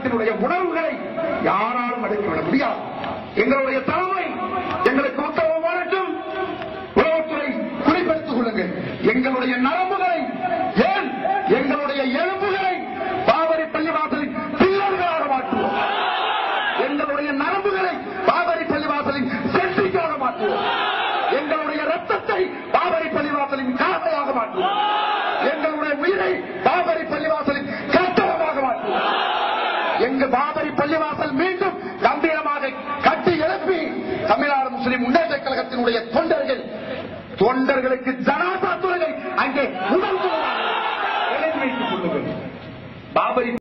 கழகத்தினுடைய உணர்வுகளை யாராலும் அடக்கிவிட முடியாது எங்களுடைய தலைமை எங்களுக்கு உத்தரவு வரட்டும் உளவுத்துறை குறிப்பெடுத்துக் கொள்ளுங்கள் எங்களுடைய நரம்புகளை ஏன் எங்களுடைய எலும்புகளை பாவரி பள்ளிவாசலின் பில்லர்களாக மாற்றுவோம் எங்களுடைய நரம்புகளை பாபரி பள்ளிவாசலின் செட்டிக்காக மாற்றுவோம் எங்களுடைய ரத்தத்தை பாபரி பள்ளிவாசலின் காதையாக மாற்றுவோம் எங்களுடைய உயிரை பாபரி பள்ளிவாசலின் கட்டளமாக மாற்றுவோம் எங்க பாபரி பள்ளிவாசல் மீண்டும் கம்பீரமாக கட்டி எழுப்பி தமிழ்நாடு முஸ்லிம் முன்னேற்ற கழகத்தினுடைய தொண்டர்